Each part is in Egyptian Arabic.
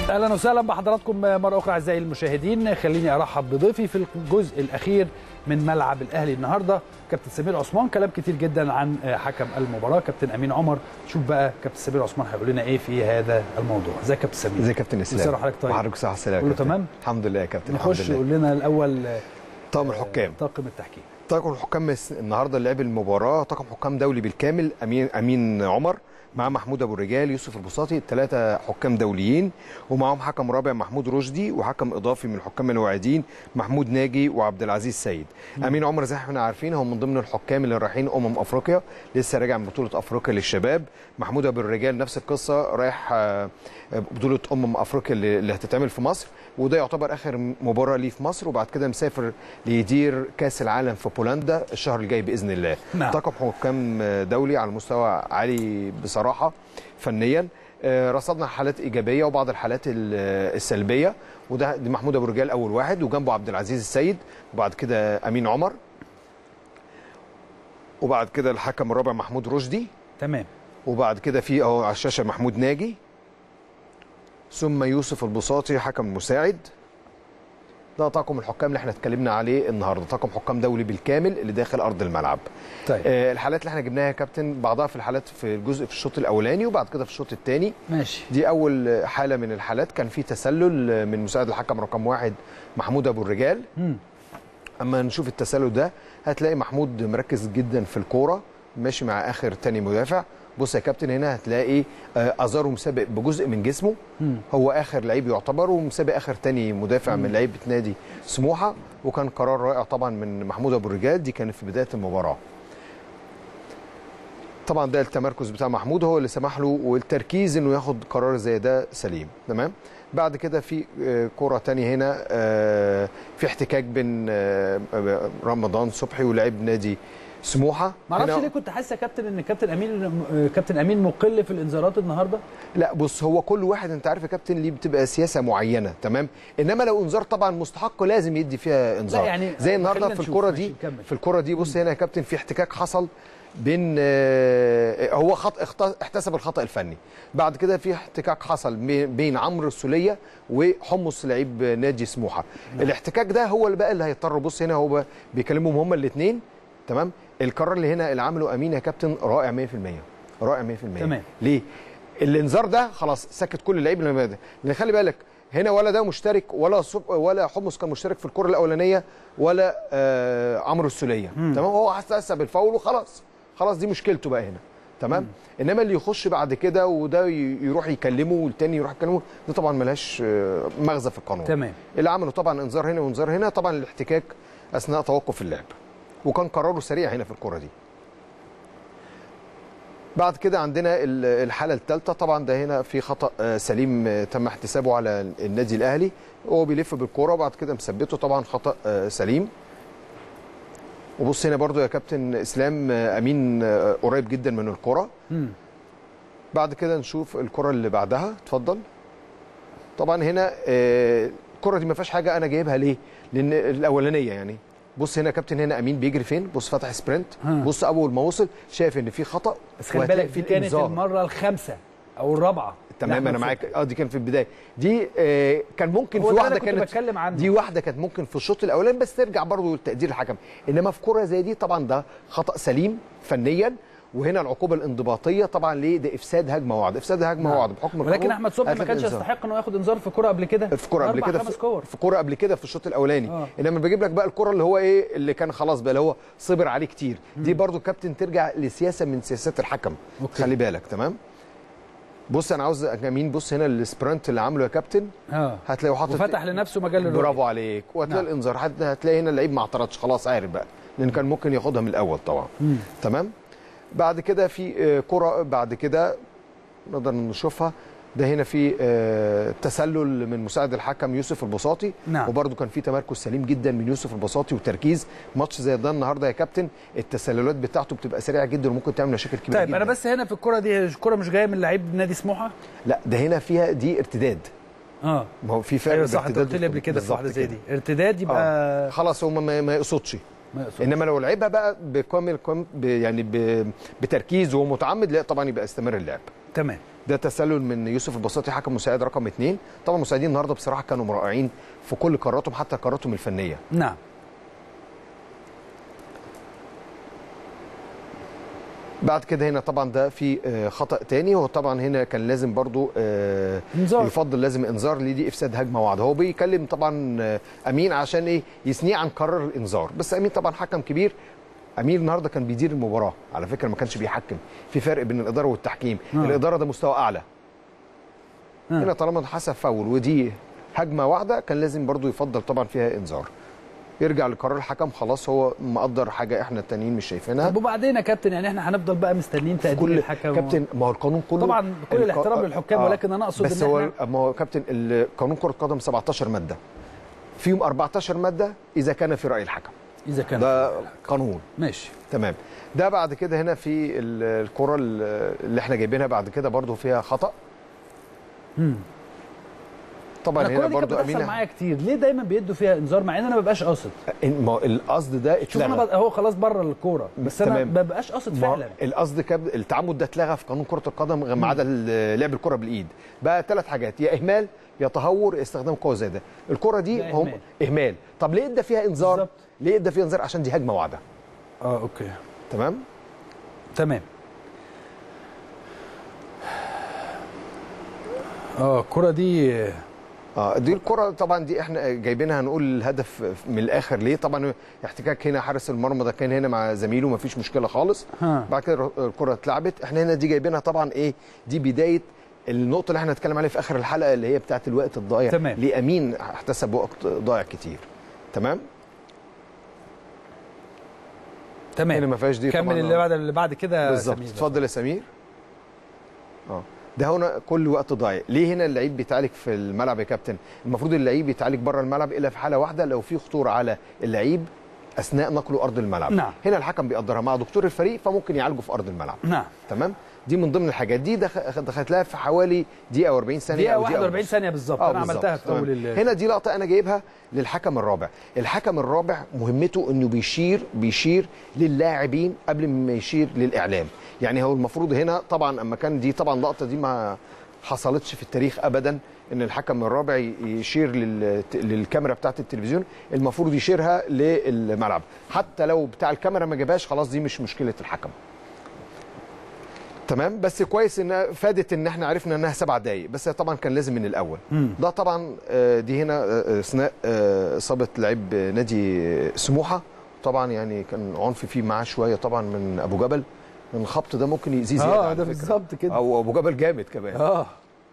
اهلا وسهلا بحضراتكم مره اخرى اعزائي المشاهدين خليني ارحب بضيفي في الجزء الاخير من ملعب الاهلي النهارده كابتن سمير عثمان كلام كتير جدا عن حكم المباراه كابتن امين عمر شوف بقى كابتن سمير عثمان هيقول لنا ايه في هذا الموضوع ازيك يا كابتن سمير ازيك يا كابتن اسلام ازي حضرتك طيب وحضرتك صحه السلامه كله تمام الحمد لله يا كابتن نخش قول لنا الاول طاقم الحكام طاقم التحكيم طاقم الحكام النهارده اللي لعب المباراه طاقم حكام دولي بالكامل امين امين عمر مع محمود ابو الرجال يوسف البساطي الثلاثه حكام دوليين ومعاهم حكم رابع محمود رشدي وحكم اضافي من الحكام الواعدين محمود ناجي وعبد العزيز سيد م. امين عمر زي ما احنا عارفين هو من ضمن الحكام اللي رايحين امم افريقيا لسه راجع من بطوله افريقيا للشباب محمود ابو الرجال نفس القصه رايح بطوله امم افريقيا اللي هتتعمل في مصر وده يعتبر اخر مباراه ليه في مصر وبعد كده مسافر ليدير كاس العالم في بولندا الشهر الجاي باذن الله نعم. طاقم حكام دولي على مستوى عالي بصراحه فنيا رصدنا حالات ايجابيه وبعض الحالات السلبيه وده محمود ابو رجال اول واحد وجنبه عبد العزيز السيد وبعد كده امين عمر وبعد كده الحكم الرابع محمود رشدي تمام وبعد كده في اهو على الشاشه محمود ناجي ثم يوسف البساطي حكم مساعد ده طاقم الحكام اللي احنا اتكلمنا عليه النهارده طاقم حكام دولي بالكامل اللي داخل ارض الملعب طيب آه الحالات اللي احنا جبناها يا كابتن بعضها في الحالات في الجزء في الشوط الاولاني وبعد كده في الشوط الثاني ماشي دي اول حاله من الحالات كان في تسلل من مساعد الحكم رقم واحد محمود ابو الرجال مم. اما نشوف التسلل ده هتلاقي محمود مركز جدا في الكوره ماشي مع اخر تاني مدافع بص يا كابتن هنا هتلاقي ازارو مسابق بجزء من جسمه مم. هو اخر لعيب يعتبر ومسابق اخر تاني مدافع مم. من لعيبه نادي سموحه وكان قرار رائع طبعا من محمود ابو الرجال دي كانت في بدايه المباراه طبعا ده التمركز بتاع محمود هو اللي سمح له والتركيز انه ياخد قرار زي ده سليم تمام بعد كده في كرة تانية هنا في احتكاك بين رمضان صبحي ولاعب نادي سموحه ما اعرفش ليه كنت حاسس يا كابتن ان كابتن امين كابتن امين مقل في الانذارات النهارده لا بص هو كل واحد انت عارف يا كابتن ليه بتبقى سياسه معينه تمام انما لو انذار طبعا مستحق لازم يدي فيها انذار لا يعني زي النهارده في الكره دي في الكره دي بص هنا يا كابتن في احتكاك حصل بين هو خط احتسب الخطا الفني بعد كده في احتكاك حصل بين عمرو السوليه وحمص لعيب نادي سموحه نعم. الاحتكاك ده هو اللي بقى اللي هيضطر بص هنا هو بيكلمهم هما الاثنين تمام القرار اللي هنا اللي عمله امين يا كابتن رائع 100% رائع 100% تمام ليه الانذار ده خلاص سكت كل اللعيبه اللي ده لان خلي بالك هنا ولا ده مشترك ولا صب ولا حمص كان مشترك في الكره الاولانيه ولا آه عمرو السوليه تمام هو احتسب الفاول وخلاص خلاص دي مشكلته بقى هنا تمام مم. انما اللي يخش بعد كده وده يروح يكلمه والتاني يروح يكلمه ده طبعا ملهاش مغزى في القانون تمام اللي عمله طبعا انذار هنا وانذار هنا طبعا الاحتكاك اثناء توقف اللعب وكان قراره سريع هنا في الكره دي بعد كده عندنا الحاله الثالثه طبعا ده هنا في خطا سليم تم احتسابه على النادي الاهلي هو بيلف بالكوره وبعد كده مثبته طبعا خطا سليم وبص هنا برضو يا كابتن اسلام امين قريب جدا من الكره بعد كده نشوف الكره اللي بعدها اتفضل طبعا هنا الكره دي ما فيهاش حاجه انا جايبها ليه لان الاولانيه يعني بص هنا يا كابتن هنا امين بيجري فين بص فتح سبرنت ها. بص اول ما وصل شايف ان في خطا بس خلي بالك دي كانت المره الخامسه او الرابعه تمام انا معاك اه دي كانت في البدايه دي آه كان ممكن في واحده كانت بتكلم عنه. دي واحده كانت ممكن في الشوط الاولاني بس ترجع برضه لتقدير الحكم انما في كره زي دي طبعا ده خطا سليم فنيا وهنا العقوبه الانضباطيه طبعا ليه ده افساد هجمه وعد افساد هجمه وعد بحكم ولكن احمد صبحي ما كانش يستحق انه ياخد انذار في كره قبل كده في كره قبل كده في, كور. في كره قبل كده في الشوط الاولاني آه. انما بجيب لك بقى الكره اللي هو ايه اللي كان خلاص بقى اللي هو صبر عليه كتير م. دي برضو كابتن ترجع لسياسه من سياسات الحكم أوكي. خلي بالك تمام بص انا عاوز امين بص هنا السبرنت اللي عامله يا كابتن اه هتلاقيه حاطط وفتح لنفسه مجال الرؤيه برافو عليك وهتلاقي نعم. الانذار هتلاقي هنا اللعيب ما اعترضش خلاص عارف بقى لان كان ممكن ياخدها من الاول طبعا مم. تمام بعد كده في كرة بعد كده نقدر نشوفها ده هنا في تسلل من مساعد الحكم يوسف البساطي نعم. وبرده كان في تمركز سليم جدا من يوسف البساطي وتركيز ماتش زي ده النهارده يا كابتن التسللات بتاعته بتبقى سريعه جدا وممكن تعمل مشاكل كبيره طيب جدا انا بس هنا في الكره دي الكره مش جايه من لعيب نادي سموحه لا ده هنا فيها دي ارتداد اه ما هو في فرق ايوه صح انت قلت لي قبل كده في واحده زي دي ارتداد يبقى آه. خلاص هو ما, ما يقصدش ما يقصدش. انما لو لعبها بقى بكامل كم ب- يعني ب- بتركيز ومتعمد لا طبعا يبقى استمر اللعب تمام ده تسلل من يوسف البساطي حكم مساعد رقم اثنين طبعا المساعدين النهارده بصراحه كانوا رائعين في كل قراراتهم حتى قراراتهم الفنيه نعم بعد كده هنا طبعا ده في آه، خطا تاني هو طبعا هنا كان لازم برضو آه، انذار. يفضل لازم انذار ليه دي افساد هجمه واحده هو بيكلم طبعا آه، امين عشان ايه يثنيه عن قرار الانذار بس امين طبعا حكم كبير امين النهارده كان بيدير المباراه على فكره ما كانش بيحكم في فرق بين الاداره والتحكيم آه. الاداره ده مستوى اعلى آه. هنا طالما حسب فاول ودي هجمه واحده كان لازم برضو يفضل طبعا فيها انذار يرجع لقرار الحكم خلاص هو مقدر حاجه احنا التانيين مش شايفينها طب وبعدين يا كابتن يعني احنا هنفضل بقى مستنيين تقدير كل الحكم كابتن ما هو القانون كله طبعا كل الق- الاحترام للحكام ولكن انا اقصد بس ان هو احنا ما هو كابتن ال- قانون كره القدم 17 ماده فيهم 14 ماده اذا كان في راي الحكم اذا كان ده قانون ماشي تمام ده بعد كده هنا في ال- الكره ال- اللي احنا جايبينها بعد كده برضو فيها خطا مم. طبعا انا هنا الكوره دي كانت برضو بتحصل امينه معايا كتير ليه دايما بيدوا فيها انذار مع ان انا ما ببقاش قاصد ما هو القصد ده شوف انا اتلغى بقى- هو خلاص بره الكوره بس انا تمام. ما ببقاش قاصد ما هو فعلا القصد كاب التعمد ده اتلغى في قانون كره القدم ما عدا ال- لعب الكره بالايد بقى ثلاث حاجات يا اهمال يا تهور يا استخدام قوه زياده الكره دي ده هم إهمال. اهمال طب ليه ادى فيها انذار بالظبط. ليه ادى فيها انذار عشان دي هجمه واحده اه اوكي تمام تمام اه الكوره دي اه دي الكره طبعا دي احنا جايبينها هنقول الهدف من الاخر ليه طبعا احتكاك هنا حارس المرمى ده كان هنا مع زميله ما فيش مشكله خالص ها. بعد كده الكره اتلعبت احنا هنا دي جايبينها طبعا ايه دي بدايه النقطه اللي احنا هنتكلم عليها في اخر الحلقه اللي هي بتاعه الوقت الضايع تمام. ليه امين احتسب وقت ضايع كتير تمام هنا تمام ما فيهاش دي كمل طبعاً. اللي بعد اللي بعد كده بالظبط سمير. اتفضل يا سمير اه ده هنا كل وقت ضايع ليه هنا اللعيب بيتعالج في الملعب يا كابتن المفروض اللعيب يتعالج بره الملعب الا في حاله واحده لو في خطوره على اللعيب اثناء نقله ارض الملعب نعم. هنا الحكم بيقدرها مع دكتور الفريق فممكن يعالجه في ارض الملعب نعم تمام دي من ضمن الحاجات دي دخ- دخلت لها في حوالي دقيقه و40 ثانيه دقيقه أو دقيقة 41 ونص. ثانيه بالظبط آه انا بالظبط. عملتها في تمام. اول ال- هنا دي لقطه انا جايبها للحكم الرابع الحكم الرابع مهمته انه بيشير بيشير للاعبين قبل ما يشير للاعلام يعني هو المفروض هنا طبعا اما كان دي طبعا اللقطه دي ما حصلتش في التاريخ ابدا ان الحكم الرابع ي- يشير لل- للكاميرا بتاعه التلفزيون المفروض يشيرها للملعب حتى لو بتاع الكاميرا ما جابهاش خلاص دي مش مشكله الحكم تمام بس كويس ان فادت ان احنا عرفنا انها سبع دقايق بس طبعا كان لازم من الاول مم. ده طبعا آه، دي هنا آه، اثناء آه، اصابه لعيب نادي سموحه طبعا يعني كان عنف فيه معاه شويه طبعا من ابو جبل من الخبط ده ممكن يزيد زياده اه على ده فكرة. بالظبط كده او ابو جبل جامد كمان اه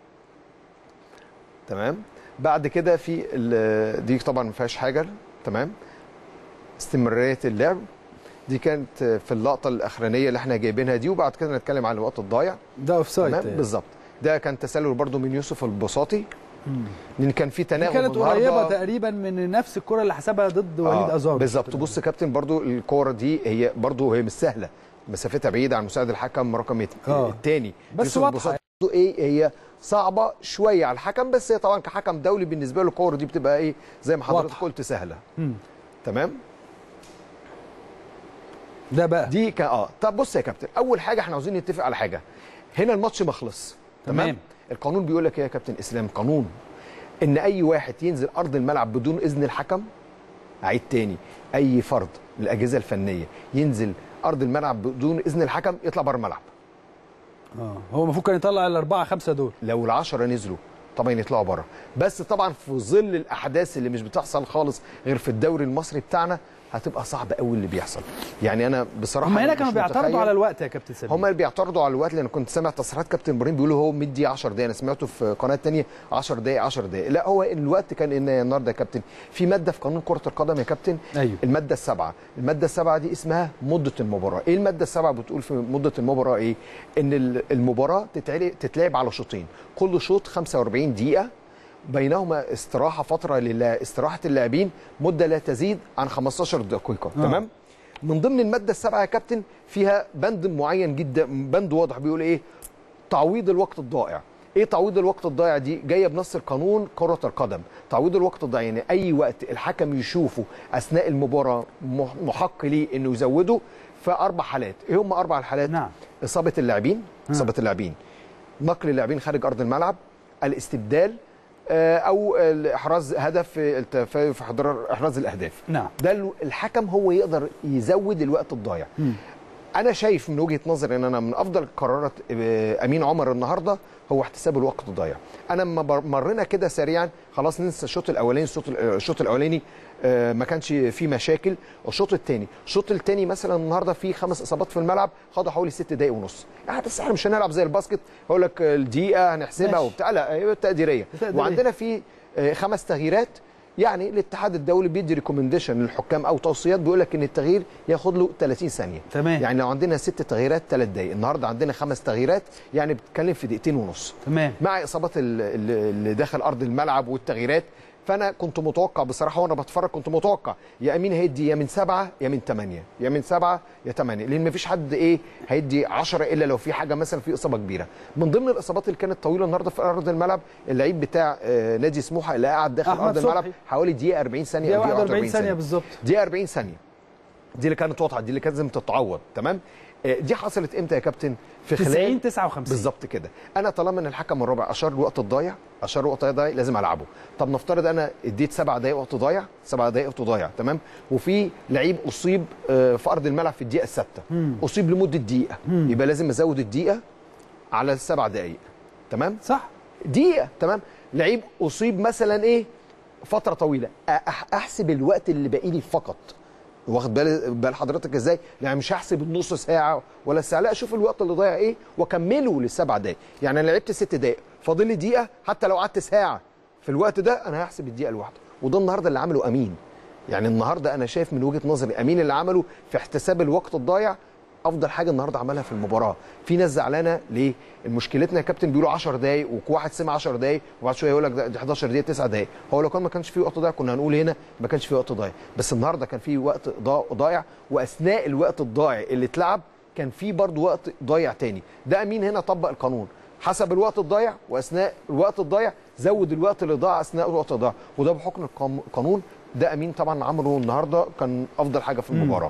تمام بعد كده في ال- دي طبعا ما فيهاش حاجه تمام استمراريه اللعب دي كانت في اللقطه الاخرانيه اللي احنا جايبينها دي وبعد كده نتكلم عن الوقت الضايع ده اوف تمام سايد بالظبط ده كان تسلل برضو من يوسف البساطي لان كان في دي تناغم كانت النهاردة. قريبه تقريبا من نفس الكره اللي حسبها ضد وليد آه، ازار بالظبط بص يا كابتن برضو الكوره دي هي برضو هي مش سهله مسافتها بعيده عن مساعد الحكم رقم آه. الثاني بس واضحة. ايه هي صعبه شويه على الحكم بس هي طبعا كحكم دولي بالنسبه له الكوره دي بتبقى ايه زي ما حضرتك واضحة. قلت سهله مم. تمام ده بقى دي ك... اه طب بص يا كابتن اول حاجه احنا عاوزين نتفق على حاجه هنا الماتش ما خلص تمام تمام. القانون بيقول لك ايه يا كابتن اسلام قانون ان اي واحد ينزل ارض الملعب بدون اذن الحكم اعيد تاني اي فرد من الاجهزه الفنيه ينزل ارض الملعب بدون اذن الحكم يطلع بره الملعب اه هو المفروض كان يطلع الاربعه خمسه دول لو العشرة نزلوا طبعا يطلعوا بره بس طبعا في ظل الاحداث اللي مش بتحصل خالص غير في الدوري المصري بتاعنا هتبقى صعب قوي اللي بيحصل يعني انا بصراحه هم هنا مش كانوا بيعترضوا متخيل- على الوقت يا كابتن سمير هم اللي بيعترضوا على الوقت لان كنت سامع تصريحات كابتن ابراهيم بيقولوا هو مدي 10 دقائق انا سمعته في قناه تانية 10 دقائق 10 دقائق لا هو الوقت كان ان النهارده يا كابتن في ماده في قانون كره القدم يا كابتن ايوه الماده السابعه الماده السابعه دي اسمها مده المباراه ايه الماده السابعه بتقول في مده المباراه ايه ان ال- المباراه تتعل- تتلعب على شوطين كل شوط 45 دقيقه بينهما استراحه فتره لاستراحه اللاعبين مده لا تزيد عن 15 دقيقه آه. تمام من ضمن الماده السابعه يا كابتن فيها بند معين جدا بند واضح بيقول ايه تعويض الوقت الضائع ايه تعويض الوقت الضائع دي جايه بنص القانون كره القدم تعويض الوقت الضائع يعني اي وقت الحكم يشوفه اثناء المباراه مح- محق ليه انه يزوده في اربع حالات ايه هم اربع الحالات نعم اصابه اللاعبين اصابه اللاعبين نقل اللاعبين خارج ارض الملعب الاستبدال آه، او احراز هدف في الت- في في حضور احراز الاهداف نعم ده ال- الحكم هو يقدر يزود الوقت الضايع مم. انا شايف من وجهه نظري ان انا من افضل قرارات آه، امين عمر النهارده هو احتساب الوقت الضايع انا لما بر- مرينا كده سريعا خلاص ننسى الشوط الاولاني الشوط ال- الشوط الاولاني آه، ما كانش فيه مشاكل الشوط الثاني الشوط الثاني مثلا النهارده فيه خمس اصابات في الملعب خدوا حوالي ست دقائق ونص يعني بس احنا مش هنلعب زي الباسكت هقول لك الدقيقه هنحسبها ماشي. وبتاع لا هي تقديريه تقديرية. وعندنا في آه، خمس تغييرات يعني الاتحاد الدولي بيدي ريكومنديشن للحكام او توصيات بيقول لك ان التغيير ياخد له 30 ثانيه تمام يعني لو عندنا ست تغييرات ثلاث دقائق النهارده عندنا خمس تغييرات يعني بتتكلم في دقيقتين ونص تمام مع اصابات ال- ال- اللي داخل ارض الملعب والتغييرات فانا كنت متوقع بصراحه وانا بتفرج كنت متوقع يا امين هيدي يا من سبعه يا من ثمانيه يا من سبعه يا ثمانيه لان مفيش حد ايه هيدي 10 الا لو في حاجه مثلا في اصابه كبيره من ضمن الاصابات اللي كانت طويله النهارده في ارض الملعب اللعيب بتاع آه، نادي سموحه اللي قاعد داخل أحمد ارض الملعب صبحي. حوالي دقيقه 40 ثانيه دي او دقيقه 41 ثانيه بالظبط دقيقه 40 ثانيه دي اللي كانت واضحه دي اللي كانت لازم تتعوض تمام آه، دي حصلت امتى يا كابتن في خلال 90 59 بالظبط كده انا طالما ان الحكم الرابع اشار الوقت الضايع اشار الوقت الضايع لازم العبه طب نفترض انا اديت سبع دقائق وقت ضايع سبع دقائق وقت ضايع تمام وفي لعيب اصيب آه، في ارض الملعب في الدقيقه السادسه مم. اصيب لمده دقيقه مم. يبقى لازم ازود الدقيقه على السبع دقائق تمام صح دقيقه تمام لعيب اصيب مثلا ايه فتره طويله أح- احسب الوقت اللي باقي لي فقط واخد بال بال حضرتك ازاي يعني مش هحسب النص ساعه ولا الساعه لا اشوف الوقت اللي ضايع ايه واكمله للسبع دقائق يعني انا لعبت ست دقائق فاضل لي دقيقه حتى لو قعدت ساعه في الوقت ده انا هحسب الدقيقه الواحده وده النهارده اللي عمله امين يعني النهارده انا شايف من وجهه نظري امين اللي عمله في احتساب الوقت الضايع افضل حاجه النهارده عملها في المباراه في ناس زعلانه ليه مشكلتنا يا كابتن بيقولوا 10 دقايق وواحد سمع 10 دقايق وبعد شويه يقول لك ده ده 11 دقيقه 9 دقايق هو لو كان ما كانش في وقت ضايع كنا هنقول هنا ما كانش في وقت ضايع بس النهارده كان في وقت ضا- ضايع واثناء الوقت الضايع اللي اتلعب كان في برضه وقت ضايع تاني ده امين هنا طبق القانون حسب الوقت الضايع واثناء الوقت الضايع زود الوقت اللي ضاع اثناء الوقت الضايع وده بحكم القام- القانون ده امين طبعا عمله النهارده كان افضل حاجه في المباراه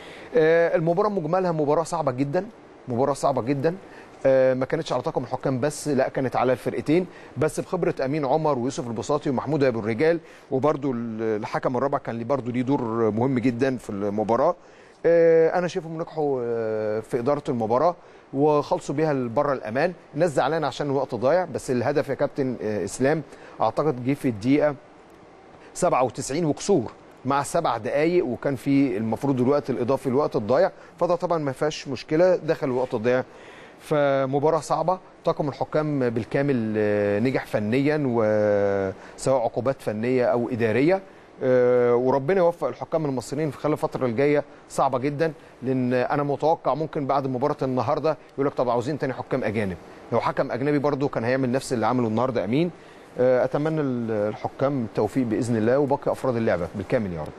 آه، المباراه مجملها مباراه صعبه جدا مباراه صعبه جدا آه، ما كانتش على طاقم الحكام بس لا كانت على الفرقتين بس بخبره امين عمر ويوسف البساطي ومحمود ابو الرجال وبرده الحكم الرابع كان ليه برده ليه دور مهم جدا في المباراه آه، انا شايفهم نجحوا آه، في اداره المباراه وخلصوا بيها لبره الامان الناس زعلانه عشان الوقت ضايع بس الهدف يا كابتن آه، اسلام اعتقد جه في الدقيقه 97 وكسور مع سبع دقائق وكان في المفروض الوقت الاضافي الوقت الضايع فده طبعا ما فيهاش مشكله دخل الوقت الضايع فمباراه صعبه طاقم الحكام بالكامل آه، نجح فنيا وسواء عقوبات فنيه او اداريه آه، وربنا يوفق الحكام المصريين في خلال الفتره الجايه صعبه جدا لان انا متوقع ممكن بعد مباراه النهارده يقول لك طب عاوزين تاني حكام اجانب لو حكم اجنبي برضو كان هيعمل نفس اللي عمله النهارده امين آه، اتمنى الحكام التوفيق باذن الله وباقي افراد اللعبه بالكامل يا رب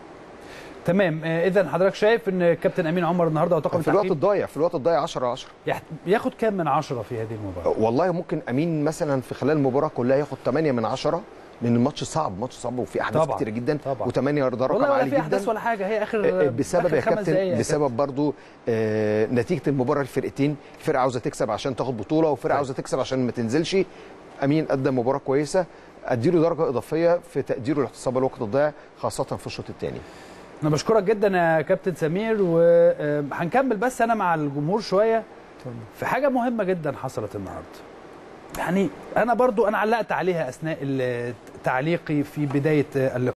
تمام آه، اذا حضرتك شايف ان كابتن امين عمر النهارده وطاقم في الوقت التحكيم الضايع في الوقت الضايع 10 10 يح- ياخد كام من عشرة في هذه المباراه والله ممكن امين مثلا في خلال المباراه كلها ياخد 8 من 10 لان الماتش صعب ماتش صعب وفي احداث طبعا. كتير جدا طبعا. و8 ده رقم والله ولا عالي في جدا احداث ولا حاجه هي اخر آه، بسبب آخر يا خمس دقايق كابتن بسبب برضو آه، نتيجه المباراه الفرقتين فرقه عاوزه تكسب عشان تاخد بطوله وفرقه عاوزه تكسب عشان ما تنزلش امين قدم مباراه كويسه اديله درجه اضافيه في تقديره لاحتساب الوقت الضايع خاصه في الشوط الثاني انا بشكرك جدا يا كابتن سمير وهنكمل بس انا مع الجمهور شويه في حاجه مهمه جدا حصلت النهارده يعني انا برضو انا علقت عليها اثناء ال- تعليقي في بدايه اللقاء